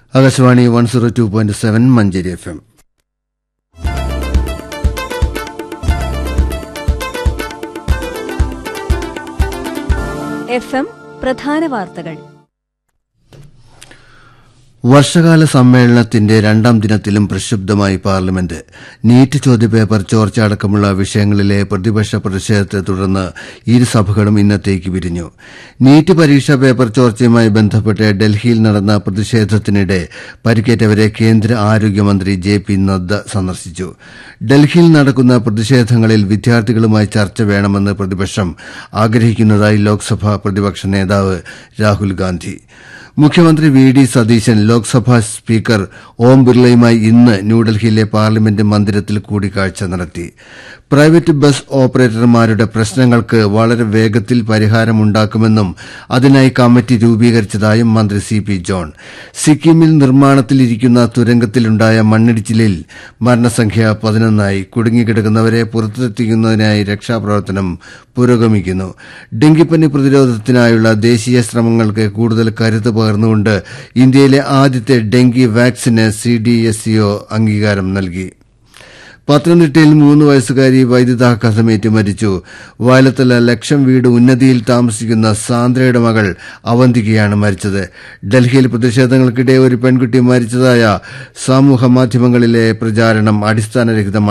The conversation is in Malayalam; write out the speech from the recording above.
Akashvani one zero two point seven Manjeri FM FM എഫ് എം പ്രധാന വാർത്തകൾ വർഷകാല സമ്മേളനത്തിന്റെ രണ്ടാം ദിനത്തിലും പ്രക്ഷുബ്ധമായി പാർലമെന്റ് നീറ്റ് ചോദ്യപേപ്പർ ചോർച്ച അടക്കമുള്ള വിഷയങ്ങളിലെ പ്രതിപക്ഷ പ്രതിഷേധത്തെ തുടർന്ന് ഇരു സഭകളും ഇന്നത്തേക്ക് പിരിഞ്ഞു നീറ്റ് പരീക്ഷാ പേപ്പർ ചോർച്ചയുമായി ബന്ധപ്പെട്ട് ഡൽഹിയിൽ നടന്ന പ്രതിഷേധത്തിനിടെ പരിക്കേറ്റവരെ കേന്ദ്ര ആരോഗ്യമന്ത്രി ജെ പി നദ്ദ സന്ദർശിച്ചു ഡൽഹിയിൽ നടക്കുന്ന പ്രതിഷേധങ്ങളിൽ വിദ്യാർത്ഥികളുമായി ചർച്ച വേണമെന്ന് പ്രതിപക്ഷം ആഗ്രഹിക്കുന്നതായി ലോക്സഭാ പ്രതിപക്ഷ നേതാവ് രാഹുൽ ഗാന്ധി മുഖ്യമന്ത്രി V D Satheesan Lok Sabha speaker Om ബിർളയുമായി ഇന്ന് ന്യൂഡൽഹിയിലെ പാർലമെന്റ് മന്ദിരത്തിൽ കൂടിക്കാഴ്ച നടത്തി പ്രൈവറ്റ് ബസ് ഓപ്പറേറ്റർമാരുടെ പ്രശ്നങ്ങൾക്ക് വളരെ വേഗത്തിൽ പരിഹാരമുണ്ടാക്കുമെന്നും അതിനായി കമ്മിറ്റി രൂപീകരിച്ചതായും മന്ത്രി സി പി ജോൺ സിക്കിമിൽ നിർമ്മാണത്തിലിരിക്കുന്ന തുരങ്കത്തിലുണ്ടായ മണ്ണിടിച്ചിലിൽ മരണസംഖ്യ പതിനൊന്നായി കുടുങ്ങിക്കിടക്കുന്നവരെ പുറത്തെത്തിക്കുന്നതിനായി രക്ഷാപ്രവർത്തനം പുരോഗമിക്കുന്നു ഡെങ്കിപ്പനി പ്രതിരോധത്തിനായുള്ള ദേശീയ ശ്രമങ്ങൾക്ക് കൂടുതൽ കരുത്ത് പകർന്നുകൊണ്ട് ഇന്ത്യയിലെ ആദ്യത്തെ ഡെങ്കി വാക്സിന് സി ഡി എസ് സിഒ അംഗീകാരം നൽകി പത്തനംതിട്ടയിൽ മൂന്ന് വയസ്സുകാരി വൈദ്യുതാഘാതമേറ്റ് മരിച്ചു വയലത്തല ലക്ഷം വീട് ഉന്നതിയിൽ താമസിക്കുന്ന സാന്ദ്രയുടെ മകൾ അവന്തികയാണ് മരിച്ചത് ഡൽഹിയിൽ പ്രതിഷേധങ്ങൾക്കിടെ ഒരു പെൺകുട്ടി മരിച്ചതായ സമൂഹ മാധ്യമങ്ങളിലെ പ്രചാരണം അടിസ്ഥാനരഹിതമാണ്